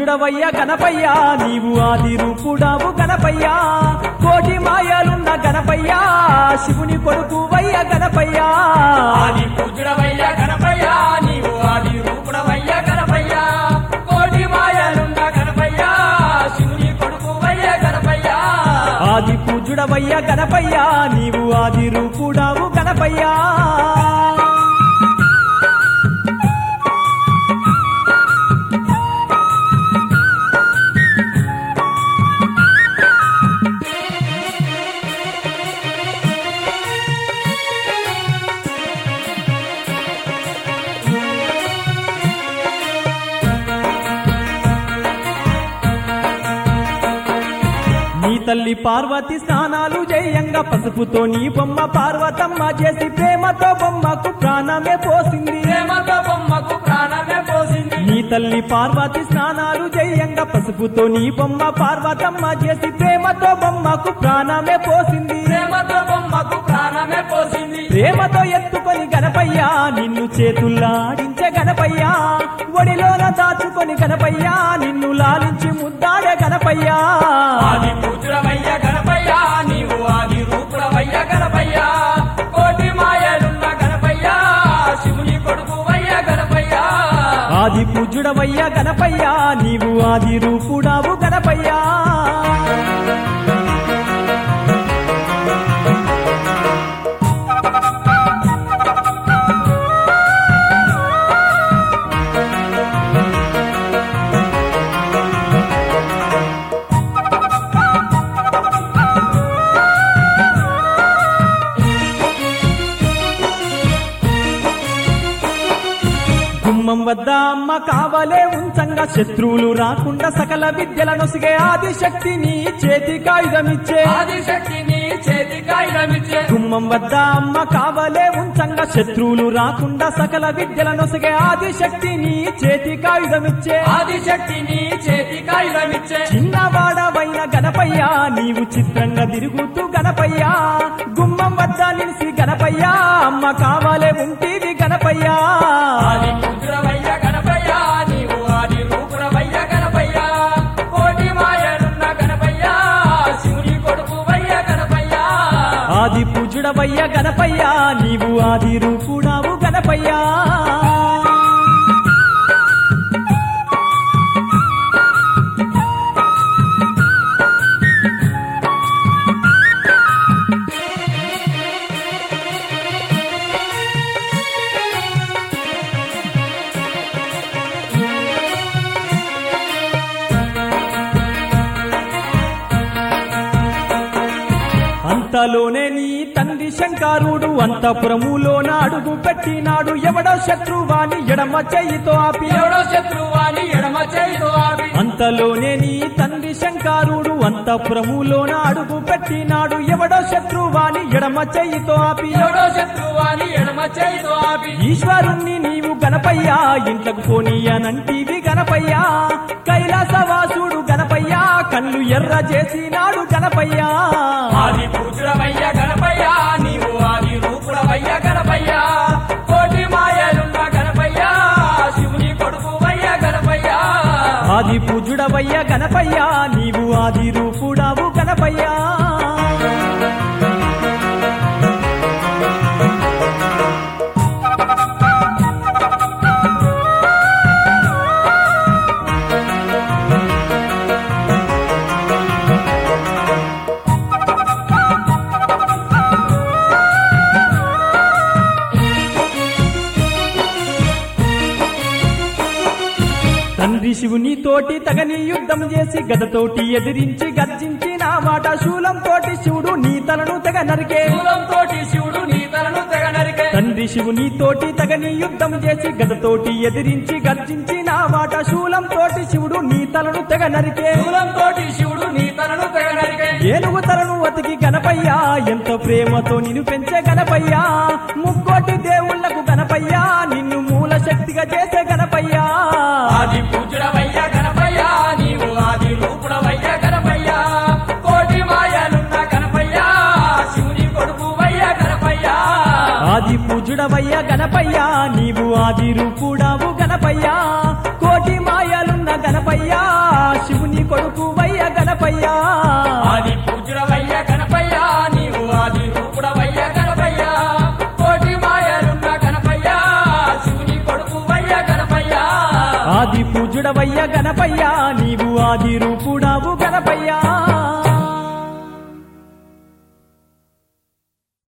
పూజుడవయ్య గణపయ్య నీవు ఆది రూపుడావు గణపయ్య కోటి మాయలున్న గణపయ్య శివుని కొడుకు వయ్య గణపయ్య ఆది పూజుడవయ్య గణపయ్య నీవు ఆది రూపుడవయ్య గణపయ్య కోటి మాయలున్న గణపయ్య శివుని కొడుకు వయ్య గణపయ్య ఆది పూజుడవయ్య గణపయ్య నీవు ఆది రూపుడావు గణపయ్య నీ తల్లి పార్వతి స్నానాలు జయంగా పసుపుతో నీ బొమ్మ పార్వతమ్మ చేసి ప్రేమతో బొమ్మకు ప్రాణమే పోసింది ప్రేమతో బొమ్మకు ప్రాణమే పోసింది నీ తల్లి పార్వతి స్నానాలు జయంగా పసుపుతో నీ బొమ్మ పార్వతమ్మ చేసి ప్రేమతో బొమ్మకు ప్రాణమే పోసింది ప్రేమతో బొమ్మకు ప్రాణమే పోసింది ప్రేమతో ఎత్తుకొని గణపయ్య నిన్ను చేతుల్లాడించే గణపయ్య ఒడిలోన దాచుకొని గణపయ్య నిన్ను లాలించి ముద్దాడే గణపయ్య ఆది పూజుడవయ్య గణపయ్య నీవు ఆది రూపుడవయ్య గణపయ్య కోటి మాయలున్న గణపయ్య శివుని కొడుకు వయ్య గణపయ్య ఆది పూజుడవయ్య గణపయ్య నీవు ఆది రూపుడావు గణపయ్య గుమ్మం వద్ద అమ్మ కావలే ఉంచంగా శత్రువులు రాకుండా సకల విద్యల నొసిగే ఆది శక్తి నీ చేతి కాయుధమిచ్చే ఆది శక్తిని చేతి కాగితమిచ్చే గుమ్మం వద్ద అమ్మ కావలే ఉంచంగా శత్రువులు రాకుండా సకల విద్యల నొసిగే ఆది శక్తి నీ చేతి కాయుధమిచ్చే ఆది శక్తిని చేతి కాగితమిచ్చే చిన్నవాడవైన గణపయ్య నీవు చిత్రంగా తిరుగుతూ గణపయ్య గుమ్మం వద్ద నిలిసి గణపయ్య అమ్మ కావాలే ఉంటేవి గణపయ్య ఆది పూజుడవయ్య గణపయ్య నీవు ఆది రూపుడవయ్య గణపయ్య కోటి మాయలున్న గణపయ్య శివుని కొడుకు వయ్య గణపయ్య ఆది పూజుడవయ్య గణపయ్య నీవు ఆది రూపుడావు గణపయ్య అంతలోనే నీ తండ్రి శంకరుడు అంతపురములోన అడుగు పెట్టినాడు ఎవడో శత్రువాని ఎడమ చెయ్యితో ఆపి ఎవడో శత్రువాని ఎడమ చేయితో ఆపి అంతలోనే నీ తండ్రి శంకరుడు అంతపురములోన అడుగు పెట్టినాడు ఎవడో శత్రువాని ఎడమ చెయ్యితో ఆపి ఎవడో శత్రువాని ఎడమ చేయితో ఆపి ఈశ్వరుణ్ణి నీవు గణపయ్యా ఇంట్లకు పోనీయనంటివి గణపయ్యా కైలాసవాసుడు గణపయ్యా కళ్ళు ఎర్ర చేసినాడు గణపయ్యా ఆది పూజుడవయ్య గణపయ్య నీవు ఆది రూపుడవయ్య గణపయ్య కోటి మాయలున్న గణపయ్య శివుని కొడుకు వయ్య గణపయ్య ఆది పూజుడవయ్య గణపయ్యా నీవు ఆది రూపుడావు గణపయ్యా తండ్రి శివుని తోటి తగని యుద్ధం చేసి గదతోటి ఎదిరించి గర్జించి నా మాట శూలం తోటి శివుడు నీ తలను తెగ నరికే తోటి శివుడు నీ తలను తెగ నరికే తండ్రి శివుని తోటి తగని యుద్ధం చేసి గదతోటి ఎదిరించి గర్జించి నా మాట శూలం తోటి శివుడు నీ తలను తెగ నరికే తోటి శివుడు నీ తలను తెగ నరికే ఏనుగు తలను అతికి గణపయ్యా ఎంతో ప్రేమతో నిన్ను పెంచే గణపయ్యా ముక్కోటి దేవుళ్లకు గణపయ్యా నిన్ను మూల శక్తిగా చేసే గణపయ్యా ఆది పూజుడవయ్య గణపయ్య నీవు ఆది రూపుడవయ్య గణపయ్య కోటి మాయలున్న గణపయ్య శివుని కొడుకు వయ్య గణపయ్య ఆది పూజుడవయ్య గణపయ్యా నీవు ఆది రూపుడావు గణపయ్యా కోటి మాయలున్న గణపయ్యా శివుని కొడుకు వయ్య గణపయ్యా ఆది పూజుడవయ్య గణపయ్య నీవు ఆది రూపుడవయ్య గణపయ్య కోటి మాయలున్న గణపయ్య శివుని కొడుకు వయ్య గణపయ్య ఆది పూజుడవయ్య గణపయ్యా నీవు ఆది రూపుడావు గణపయ్యా